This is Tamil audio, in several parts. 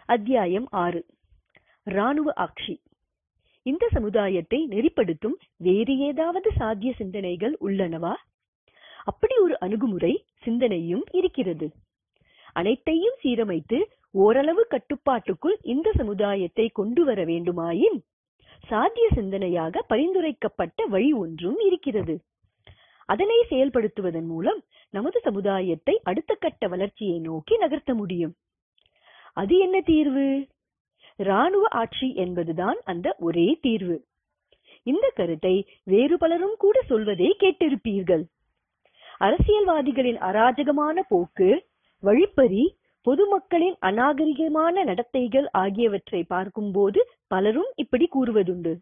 அத்தியாயம் ஆறு ராணுவ ஆட்சி இந்த சமுதாயத்தை நெறிப்படுத்தும் வேறு ஏதாவது சாத்திய சிந்தனைகள் உள்ளனவா அப்படி ஒரு அணுகுமுறை சிந்தனையும் இருக்கிறது அனைத்தையும் சீரமைத்து ஓரளவு கட்டுப்பாட்டுக்குள் இந்த சமுதாயத்தை கொண்டு வர வேண்டுமாயின் சாத்திய சிந்தனையாக பரிந்துரைக்கப்பட்ட வழி ஒன்றும் இருக்கிறது அதனை செயல்படுத்துவதன் மூலம் நமது சமுதாயத்தை அடுத்த கட்ட வளர்ச்சியை நோக்கி நகர்த்த முடியும் அது என்ன தீர்வு ராணுவ ஆட்சி என்பதுதான் அந்த ஒரே தீர்வு இந்த கருத்தை வேறு பலரும் கூட சொல்வதை கேட்டிருப்பீர்கள் அரசியல்வாதிகளின் அராஜகமான போக்கு வழிப்பறி பொதுமக்களின் அநாகரிகமான நடத்தைகள் ஆகியவற்றை பார்க்கும்போது பலரும் இப்படி கூறுவதுண்டு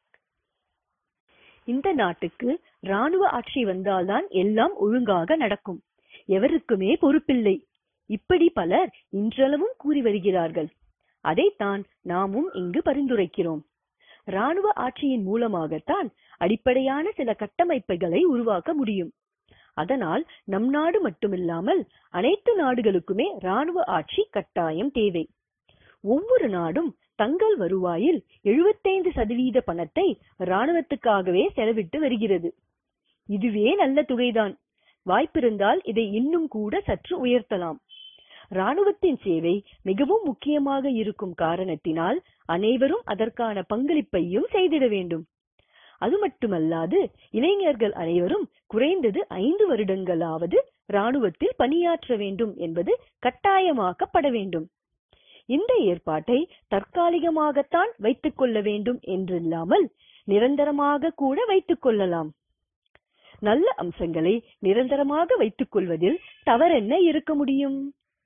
இந்த நாட்டுக்கு ராணுவ ஆட்சி வந்தால்தான் எல்லாம் ஒழுங்காக நடக்கும் எவருக்குமே பொறுப்பில்லை இப்படி பலர் இன்றளவும் கூறி வருகிறார்கள் அதைத்தான் நாமும் இங்கு பரிந்துரைக்கிறோம் ராணுவ ஆட்சியின் மூலமாகத்தான் அடிப்படையான சில கட்டமைப்புகளை உருவாக்க முடியும் அதனால் நம் நாடு மட்டுமில்லாமல் அனைத்து நாடுகளுக்குமே ராணுவ ஆட்சி கட்டாயம் தேவை ஒவ்வொரு நாடும் தங்கள் வருவாயில் எழுபத்தைந்து சதவீத பணத்தை ராணுவத்துக்காகவே செலவிட்டு வருகிறது இதுவே நல்ல தொகைதான் வாய்ப்பிருந்தால் இதை இன்னும் கூட சற்று உயர்த்தலாம் ராணுவத்தின் சேவை மிகவும் முக்கியமாக இருக்கும் காரணத்தினால் அனைவரும் அதற்கான பங்களிப்பையும் செய்திட வேண்டும் அது மட்டுமல்லாது இளைஞர்கள் அனைவரும் குறைந்தது ஐந்து வருடங்களாவது ராணுவத்தில் பணியாற்ற வேண்டும் என்பது கட்டாயமாக்கப்பட வேண்டும் இந்த ஏற்பாட்டை தற்காலிகமாகத்தான் வைத்துக் கொள்ள வேண்டும் என்றில்லாமல் நிரந்தரமாக கூட வைத்துக் கொள்ளலாம் நல்ல அம்சங்களை நிரந்தரமாக வைத்துக் கொள்வதில் தவறென்ன இருக்க முடியும்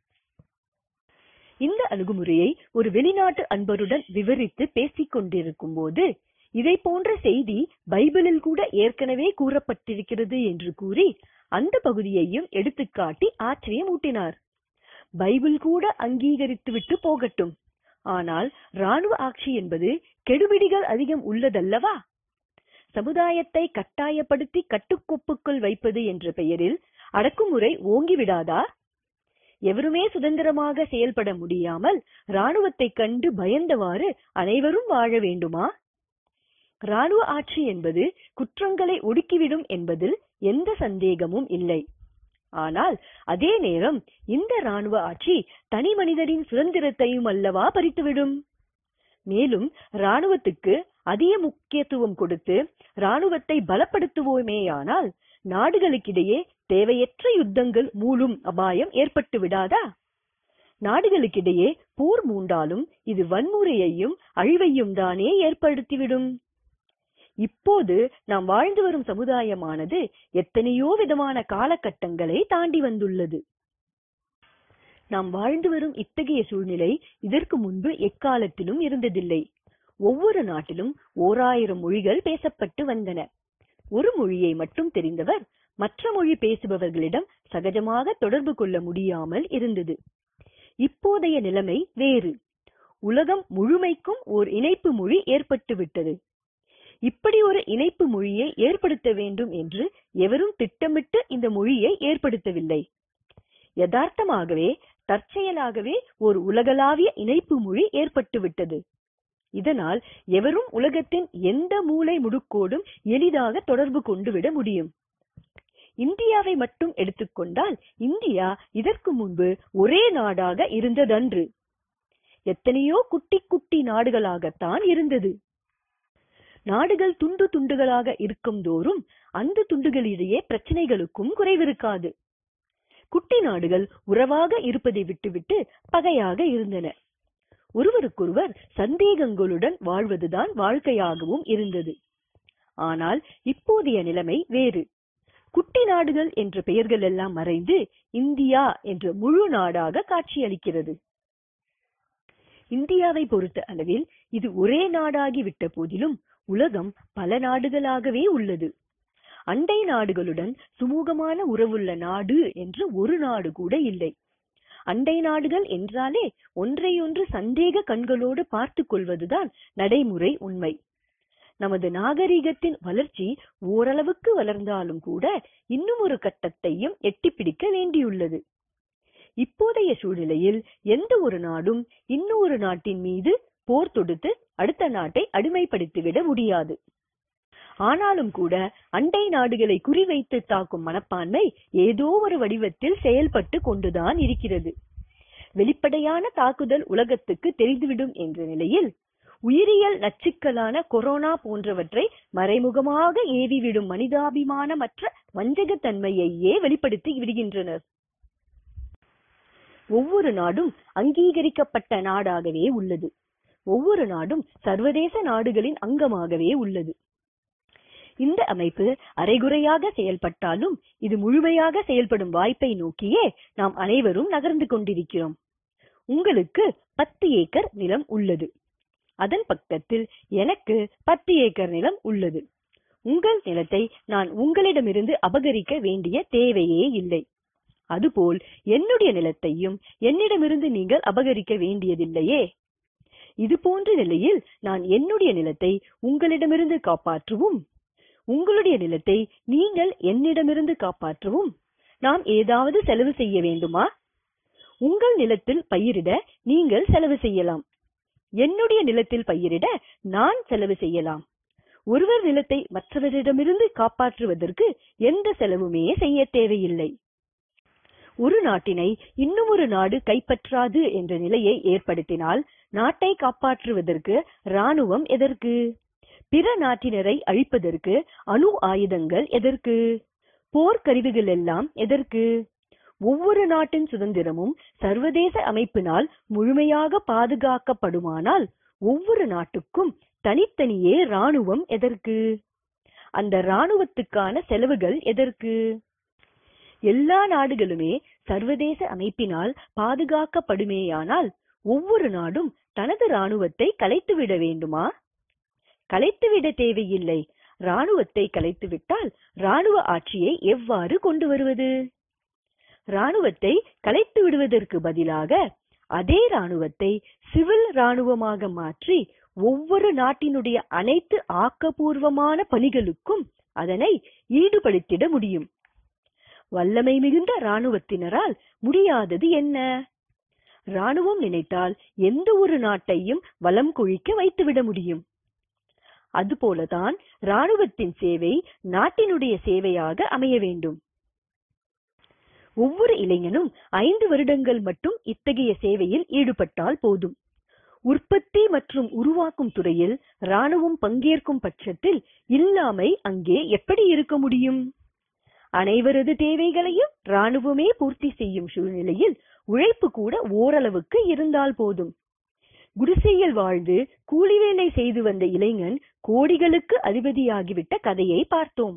இந்த அணுகுமுறையை ஒரு வெளிநாட்டு அன்பருடன் விவரித்து பேசிக் கொண்டிருக்கும் போது இதை போன்ற செய்தி பைபிளில் கூட ஏற்கனவே கூறப்பட்டிருக்கிறது என்று கூறி அந்த பகுதியையும் எடுத்துக்காட்டி ஆச்சரியமூட்டினார் பைபிள் கூட அங்கீகரித்துவிட்டு போகட்டும் ஆனால் ராணுவ ஆட்சி என்பது கெடுபிடிகள் அதிகம் உள்ளதல்லவா சமுதாயத்தை கட்டாயப்படுத்தி கட்டுக்கோப்புக்குள் வைப்பது என்ற பெயரில் அடக்குமுறை ஓங்கிவிடாதா எவருமே சுதந்திரமாக செயல்பட முடியாமல் ராணுவத்தை கண்டு பயந்தவாறு அனைவரும் வாழ வேண்டுமா ராணுவ ஆட்சி என்பது குற்றங்களை ஒடுக்கிவிடும் என்பதில் எந்த சந்தேகமும் இல்லை ஆனால் அதே நேரம் இந்த ராணுவ ஆட்சி தனி மனிதரின் சுதந்திரத்தையும் அல்லவா பறித்துவிடும் மேலும் ராணுவத்துக்கு அதிக முக்கியத்துவம் கொடுத்து ராணுவத்தை பலப்படுத்துவோமேயானால் நாடுகளுக்கிடையே தேவையற்ற யுத்தங்கள் மூலும் அபாயம் ஏற்பட்டு விடாதா நாடுகளுக்கிடையே போர் மூண்டாலும் இது வன்முறையையும் அழிவையும் தானே ஏற்படுத்திவிடும் இப்போது நாம் வாழ்ந்து வரும் சமுதாயமானது எத்தனையோ விதமான காலகட்டங்களை தாண்டி வந்துள்ளது நாம் வாழ்ந்து வரும் இத்தகைய சூழ்நிலை இதற்கு முன்பு எக்காலத்திலும் இருந்ததில்லை ஒவ்வொரு நாட்டிலும் ஓராயிரம் மொழிகள் பேசப்பட்டு வந்தன ஒரு மொழியை மட்டும் தெரிந்தவர் மற்ற மொழி பேசுபவர்களிடம் சகஜமாக தொடர்பு கொள்ள முடியாமல் இருந்தது இப்போதைய நிலைமை வேறு உலகம் முழுமைக்கும் ஓர் இணைப்பு மொழி ஏற்பட்டு விட்டது இப்படி ஒரு இணைப்பு மொழியை ஏற்படுத்த வேண்டும் என்று எவரும் திட்டமிட்டு இந்த மொழியை ஏற்படுத்தவில்லை யதார்த்தமாகவே தற்செயலாகவே ஒரு உலகளாவிய இணைப்பு மொழி ஏற்பட்டுவிட்டது இதனால் எவரும் உலகத்தின் எந்த மூலை முடுக்கோடும் எளிதாக தொடர்பு கொண்டு விட முடியும் இந்தியாவை மட்டும் எடுத்துக்கொண்டால் இந்தியா இதற்கு முன்பு ஒரே நாடாக இருந்ததன்று எத்தனையோ குட்டி குட்டி நாடுகளாகத்தான் இருந்தது நாடுகள் துண்டு துண்டுகளாக இருக்கும் தோறும் அந்த துண்டுகளிடையே பிரச்சனைகளுக்கும் குறைவிருக்காது குட்டி நாடுகள் உறவாக இருப்பதை விட்டுவிட்டு பகையாக இருந்தன ஒருவருக்கொருவர் சந்தேகங்களுடன் வாழ்வதுதான் வாழ்க்கையாகவும் இருந்தது ஆனால் இப்போதைய நிலைமை வேறு குட்டி நாடுகள் என்ற பெயர்கள் எல்லாம் மறைந்து இந்தியா என்ற முழு நாடாக காட்சியளிக்கிறது இந்தியாவை பொறுத்த அளவில் இது ஒரே நாடாகி விட்ட போதிலும் உலகம் பல நாடுகளாகவே உள்ளது அண்டை நாடுகளுடன் சுமூகமான உறவுள்ள நாடு என்று ஒரு நாடு கூட இல்லை அண்டை நாடுகள் என்றாலே ஒன்றையொன்று சந்தேக கண்களோடு பார்த்து கொள்வதுதான் நடைமுறை உண்மை நமது நாகரிகத்தின் வளர்ச்சி ஓரளவுக்கு வளர்ந்தாலும் கூட இன்னும் ஒரு கட்டத்தையும் எட்டிப்பிடிக்க வேண்டியுள்ளது இப்போதைய சூழ்நிலையில் எந்த ஒரு நாடும் இன்னொரு நாட்டின் மீது போர் தொடுத்து அடுத்த நாட்டை அடிமைப்படுத்திவிட முடியாது ஆனாலும் கூட அண்டை நாடுகளை குறிவைத்து தாக்கும் மனப்பான்மை ஏதோ ஒரு வடிவத்தில் செயல்பட்டு கொண்டுதான் இருக்கிறது வெளிப்படையான தாக்குதல் உலகத்துக்கு தெரிந்துவிடும் என்ற நிலையில் உயிரியல் நச்சுக்களான கொரோனா போன்றவற்றை மறைமுகமாக ஏவிவிடும் மனிதாபிமானமற்ற வஞ்சகத்தன்மையையே வெளிப்படுத்தி விடுகின்றனர் ஒவ்வொரு நாடும் அங்கீகரிக்கப்பட்ட நாடாகவே உள்ளது ஒவ்வொரு நாடும் சர்வதேச நாடுகளின் அங்கமாகவே உள்ளது இந்த அமைப்பு அரைகுறையாக செயல்பட்டாலும் இது முழுமையாக செயல்படும் வாய்ப்பை நோக்கியே நாம் அனைவரும் நகர்ந்து கொண்டிருக்கிறோம் உங்களுக்கு பத்து ஏக்கர் நிலம் உள்ளது அதன் பக்கத்தில் எனக்கு பத்து ஏக்கர் நிலம் உள்ளது உங்கள் நிலத்தை நான் உங்களிடமிருந்து அபகரிக்க வேண்டிய தேவையே இல்லை அதுபோல் என்னுடைய நிலத்தையும் என்னிடமிருந்து நீங்கள் அபகரிக்க வேண்டியதில்லையே இது போன்ற நிலையில் நான் என்னுடைய நிலத்தை உங்களிடமிருந்து காப்பாற்றவும் உங்களுடைய நிலத்தை நீங்கள் என்னிடமிருந்து காப்பாற்றவும் நாம் ஏதாவது செலவு செய்ய வேண்டுமா உங்கள் நிலத்தில் பயிரிட நீங்கள் செலவு செய்யலாம் என்னுடைய நிலத்தில் பயிரிட நான் செலவு செய்யலாம் ஒருவர் நிலத்தை மற்றவரிடமிருந்து காப்பாற்றுவதற்கு எந்த செலவுமே செய்ய தேவையில்லை ஒரு நாட்டினை இன்னும் ஒரு நாடு கைப்பற்றாது என்ற நிலையை ஏற்படுத்தினால் நாட்டை காப்பாற்றுவதற்கு ராணுவம் எதற்கு பிற நாட்டினரை அழிப்பதற்கு அணு ஆயுதங்கள் எதற்கு போர்க்கருவிகள் எல்லாம் எதற்கு ஒவ்வொரு நாட்டின் சுதந்திரமும் சர்வதேச அமைப்பினால் முழுமையாக பாதுகாக்கப்படுமானால் ஒவ்வொரு நாட்டுக்கும் தனித்தனியே ராணுவம் எதற்கு அந்த ராணுவத்துக்கான செலவுகள் எதற்கு எல்லா நாடுகளுமே சர்வதேச அமைப்பினால் பாதுகாக்கப்படுமேயானால் ஒவ்வொரு நாடும் தனது ராணுவத்தை கலைத்துவிட வேண்டுமா கலைத்துவிட தேவையில்லை ராணுவத்தை கலைத்துவிட்டால் ராணுவ ஆட்சியை எவ்வாறு கொண்டு வருவது ராணுவத்தை கலைத்து விடுவதற்கு பதிலாக அதே ராணுவத்தை சிவில் ராணுவமாக மாற்றி ஒவ்வொரு நாட்டினுடைய அனைத்து ஆக்கப்பூர்வமான பணிகளுக்கும் அதனை ஈடுபடுத்திட முடியும் வல்லமை மிகுந்த ராணுவத்தினரால் முடியாதது என்ன ராணுவம் நினைத்தால் எந்த ஒரு நாட்டையும் வலம் கொழிக்க வைத்துவிட முடியும் அதுபோலதான் ராணுவத்தின் சேவை நாட்டினுடைய சேவையாக அமைய வேண்டும் ஒவ்வொரு இளைஞனும் ஐந்து வருடங்கள் மட்டும் இத்தகைய சேவையில் ஈடுபட்டால் போதும் உற்பத்தி மற்றும் உருவாக்கும் துறையில் ராணுவம் பங்கேற்கும் பட்சத்தில் இல்லாமை அங்கே எப்படி இருக்க முடியும் அனைவரது தேவைகளையும் ராணுவமே பூர்த்தி செய்யும் சூழ்நிலையில் உழைப்பு கூட ஓரளவுக்கு இருந்தால் போதும் குடிசையில் வாழ்ந்து கூலி வேலை செய்து வந்த இளைஞன் கோடிகளுக்கு அதிபதியாகிவிட்ட கதையை பார்த்தோம்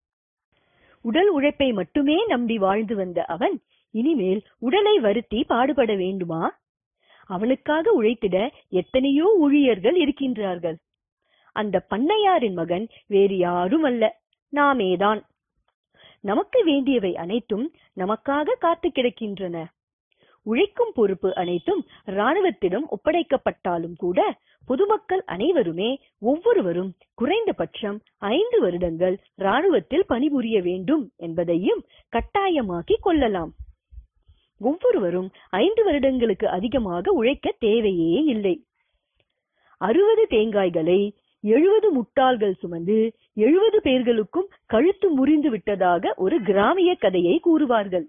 உடல் உழைப்பை மட்டுமே நம்பி வாழ்ந்து வந்த அவன் இனிமேல் உடலை வருத்தி பாடுபட வேண்டுமா அவனுக்காக உழைத்திட எத்தனையோ ஊழியர்கள் இருக்கின்றார்கள் அந்த பண்ணையாரின் மகன் வேறு யாரும் அல்ல நாமேதான் நமக்கு வேண்டியவை அனைத்தும் நமக்காக காத்து கிடக்கின்றன உழைக்கும் பொறுப்பு அனைத்தும் இராணுவத்திடம் ஒப்படைக்கப்பட்டாலும் கூட பொதுமக்கள் அனைவருமே ஒவ்வொருவரும் குறைந்தபட்சம் ஐந்து வருடங்கள் இராணுவத்தில் பணிபுரிய வேண்டும் என்பதையும் கட்டாயமாக்கி கொள்ளலாம் ஒவ்வொருவரும் ஐந்து வருடங்களுக்கு அதிகமாக உழைக்க தேவையே இல்லை அறுபது தேங்காய்களை எழுபது முட்டாள்கள் சுமந்து எழுபது பேர்களுக்கும் கழுத்து முறிந்து விட்டதாக ஒரு கிராமிய கதையை கூறுவார்கள்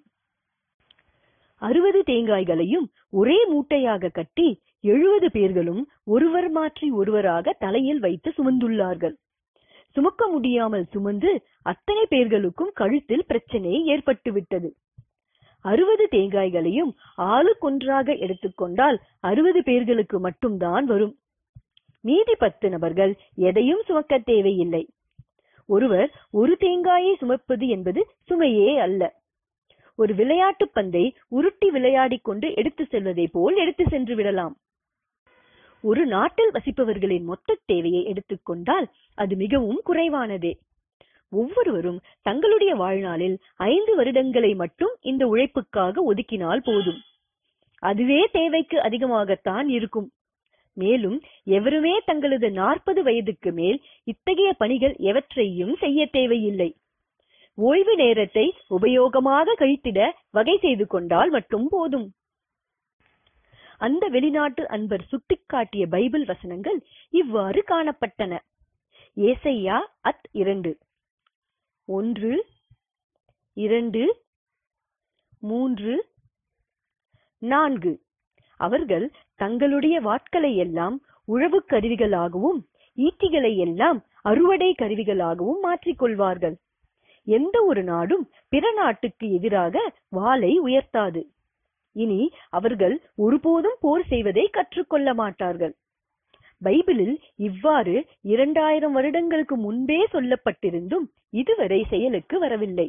அறுபது தேங்காய்களையும் ஒரே மூட்டையாக கட்டி எழுபது பேர்களும் ஒருவர் மாற்றி ஒருவராக தலையில் வைத்து சுமந்துள்ளார்கள் சுமக்க முடியாமல் சுமந்து அத்தனை பேர்களுக்கும் கழுத்தில் பிரச்சனை ஏற்பட்டு விட்டது அறுபது தேங்காய்களையும் ஆளுக்கொன்றாக எடுத்துக்கொண்டால் அறுபது பேர்களுக்கு மட்டும்தான் வரும் மீதி பத்து நபர்கள் எதையும் சுமக்க தேவையில்லை ஒருவர் ஒரு தேங்காயை சுமப்பது என்பது சுமையே அல்ல ஒரு விளையாட்டு பந்தை உருட்டி விளையாடிக் கொண்டு எடுத்து செல்வதை போல் எடுத்து சென்று விடலாம் ஒரு நாட்டில் வசிப்பவர்களின் மொத்த தேவையை எடுத்துக்கொண்டால் அது மிகவும் குறைவானதே ஒவ்வொருவரும் தங்களுடைய வாழ்நாளில் ஐந்து வருடங்களை மட்டும் இந்த உழைப்புக்காக ஒதுக்கினால் போதும் அதுவே தேவைக்கு அதிகமாகத்தான் இருக்கும் மேலும் எவருமே தங்களது நாற்பது வயதுக்கு மேல் இத்தகைய பணிகள் எவற்றையும் செய்ய தேவையில்லை ஓய்வு நேரத்தை உபயோகமாக கழித்திட வகை செய்து கொண்டால் மட்டும் போதும் அந்த வெளிநாட்டு அன்பர் சுட்டிக்காட்டிய பைபிள் வசனங்கள் இவ்வாறு காணப்பட்டன ஏசையா அத் இரண்டு ஒன்று இரண்டு மூன்று நான்கு அவர்கள் தங்களுடைய வாட்களை எல்லாம் உழவு கருவிகளாகவும் ஈட்டிகளை எல்லாம் அறுவடை கருவிகளாகவும் மாற்றிக்கொள்வார்கள் எந்த ஒரு நாடும் பிற நாட்டுக்கு எதிராக வாளை உயர்த்தாது இனி அவர்கள் ஒருபோதும் போர் செய்வதை கற்றுக்கொள்ள மாட்டார்கள் பைபிளில் இவ்வாறு இரண்டாயிரம் வருடங்களுக்கு முன்பே சொல்லப்பட்டிருந்தும் இதுவரை செயலுக்கு வரவில்லை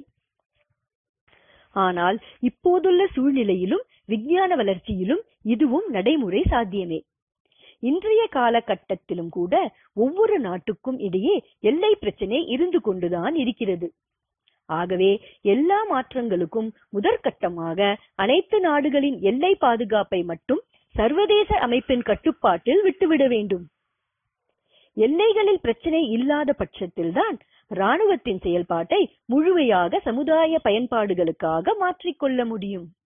ஆனால் இப்போதுள்ள சூழ்நிலையிலும் விஞ்ஞான வளர்ச்சியிலும் இதுவும் நடைமுறை சாத்தியமே இன்றைய காலகட்டத்திலும் கூட ஒவ்வொரு நாட்டுக்கும் இடையே எல்லை பிரச்சனை இருந்து கொண்டுதான் இருக்கிறது ஆகவே எல்லா மாற்றங்களுக்கும் முதற்கட்டமாக அனைத்து நாடுகளின் எல்லை பாதுகாப்பை மட்டும் சர்வதேச அமைப்பின் கட்டுப்பாட்டில் விட்டுவிட வேண்டும் எல்லைகளில் பிரச்சனை இல்லாத பட்சத்தில்தான் ராணுவத்தின் செயல்பாட்டை முழுமையாக சமுதாய பயன்பாடுகளுக்காக மாற்றிக்கொள்ள முடியும்